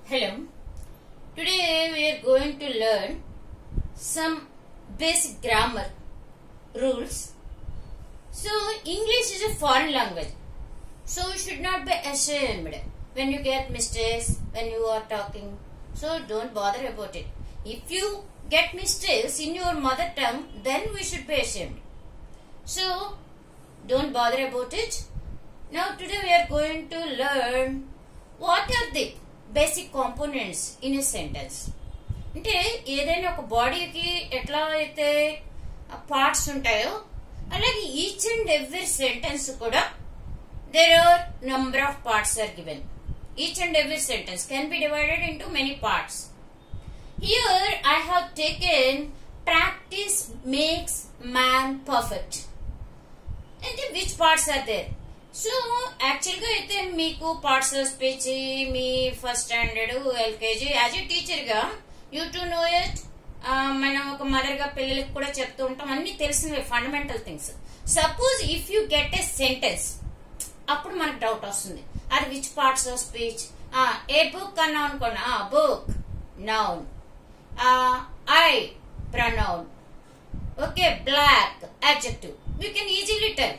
Hello. Today we are going to learn some basic grammar rules. So English is a foreign language. So you should not be ashamed when you get mistakes when you are talking. So don't bother about it. If you get mistakes in your mother tongue, then we should be ashamed. So don't bother about it. Now today we are going to learn what are the basic components in a sentence. అంటే ఏదైనా ఒక బాడీకి ఎట్లా అయితే parts ఉంటాయో అలాగే each and every sentence కూడా there are number of parts are given each and every sentence can be divided into many parts here I have taken practice makes man perfect అంటే which parts are there so actual గా అయితే మీకు parts of speech మీ first standard LKG as a teacher గా you too know it మనం ఒక mother గా పిల్లలకి కూడా చెప్తూ ఉంటాం అన్ని తెలిసినవి fundamental things suppose if you get a sentence అప్పుడు మనకు డౌట్ వస్తుంది అది which parts of speech a book అన్నాం అనుకోండి book noun I pronoun okay black adjective we can easily tell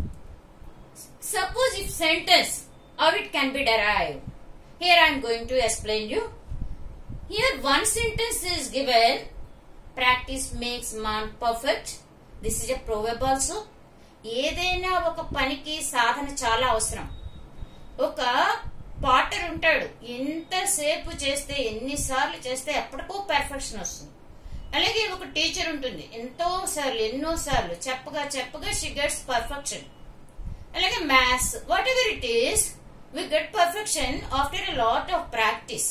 suppose if sentence how it can be derived here i am going to explain you here one sentence is given practice makes man perfect this is a proverb also ఏదైనా ఒక పనికి సాధన చాలా అవసరం ఒక Potter ఉంటాడు ఎంతసేపు చేస్తే ఎన్నిసార్లు చేస్తే ఎప్పటికో పెర్ఫెక్షన్ వస్తుంది అలాగే ఒక టీచర్ ఉంటుంది ఎంతో సార్లు ఎన్నో సార్లు చెప్పగా చెప్పగా షీ గెట్స్ పర్ఫెక్షన్ అలాగే maths whatever it is we get perfection after a lot of practice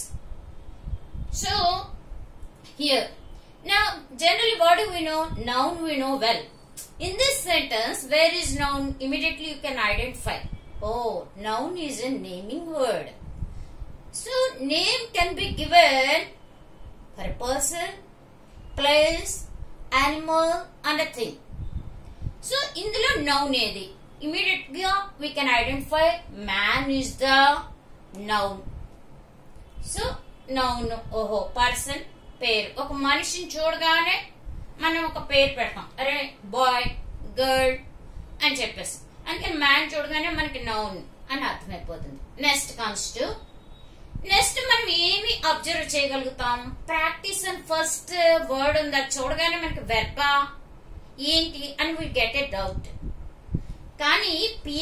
so here now generally what do we know noun we know well in this sentence where is noun immediately you can identify oh noun is a naming word so name can be given for a person place animal and a thing so ఇందులో noun ఏది immediate గా we can identify man is the noun so noun ఓహో person పేరు ఒక మనిషిని చూడగానే మనం ఒక పేరు పెడతాం అరే బాయ్ గర్ల్ అని చెప్పేసి అందుకే మ్యాన్ చూడగానే మనకి నౌన్ అని అర్థమైపోతుంది నెక్స్ట్ కమ్స్ టు నెక్స్ట్ మనం ఏమి అబ్జర్వ్ చేయగలుగుతాం ప్రాక్టీస్ అని ఫస్ట్ వర్డ్ ఉంది అది చూడగానే మనకి వెర్బా ఏంటి అని వీ గెట్ ఎ డౌట్ కానీ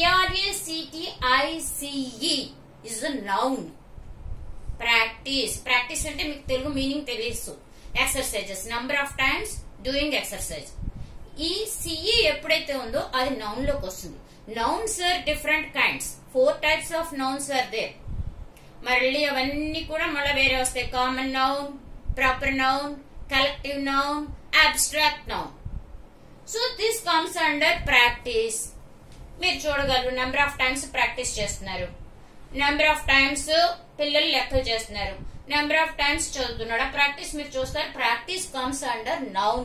పిఆర్ఏసిటిఐసిఈ is a noun practice practice అంటే మీకు తెలుగు మీనింగ్ తెలియదు exercises number of times doing exercise ఈ సిఈ ఎప్పుడైతే ఉందో అది నౌన్ లోకి వస్తుంది nouns are different kinds four types of nouns are there మళ్ళీ అవన్నీ కూడా మళ్ళీ వేరే వస్తాయి common noun proper noun collective noun abstract noun so this comes under practice మీరు చూడగలరు నెంబర్ ఆఫ్ టైమ్స్ ప్రాక్టీస్ చేస్తున్నారు నెంబర్ ఆఫ్ టైమ్స్ పిల్లలు లెక్కలు చేస్తున్నారు నెంబర్ ఆఫ్ టైమ్స్ చదువుతున్నాడు ఆ ప్రాక్టీస్ మీరు చూస్తారు practice comes under noun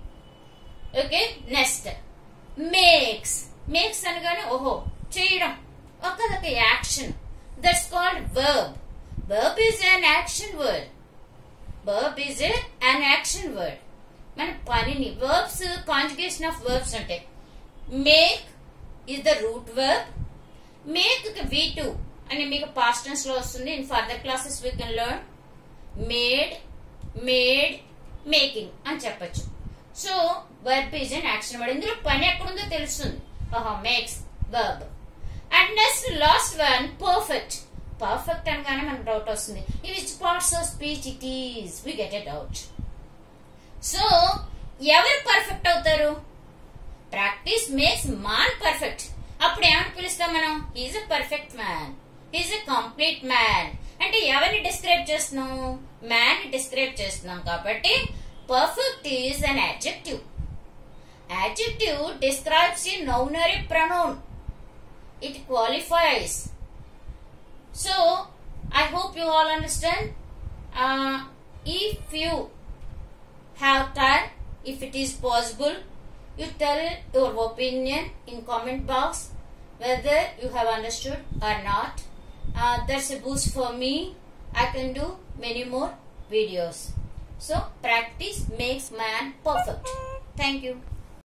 okay next makes makes అనగానే ఓహో చేయడం ఒకదొక action that's called verb verb is an action word verb is an action word మన పనిని వర్బ్స్ కాంజుగేషన్ ఆఫ్ వర్బ్స్ ఉంటాయి make is the root verb make V two అని మీకు past tense లో వస్తుంది in further classes we can learn made made making అని చెప్పొచ్చు so verb is an action word ఇందులో పని ఎక్కడుందో తెలుస్తుంది ఓహో makes verb and next last one perfect perfect అనగానే మనకు డౌట్ వస్తుంది ఇవి parts of speech it is we get a doubt so ఎవరు పర్ఫెక్ట్ అవుతారు ప్రాక్టీస్ మేక్స్ మాన్ పర్ఫెక్ట్ అప్పుడు ఏమని పిలుస్తాం మనం is a perfect man is a complete man అంటే ఎవరిని డిస్క్రైబ్ చేస్తున్నాం మ్యాన్ ని డిస్క్రైబ్ చేస్తున్నాం కాబట్టి perfect is an adjective adjective describes a noun or a pronoun it qualifies so i hope you all understand uh, if you have time if it is possible you tell your opinion in comment box whether you have understood or not uh, that's a boost for me I can do many more videos. So practice makes man perfect. Thank you.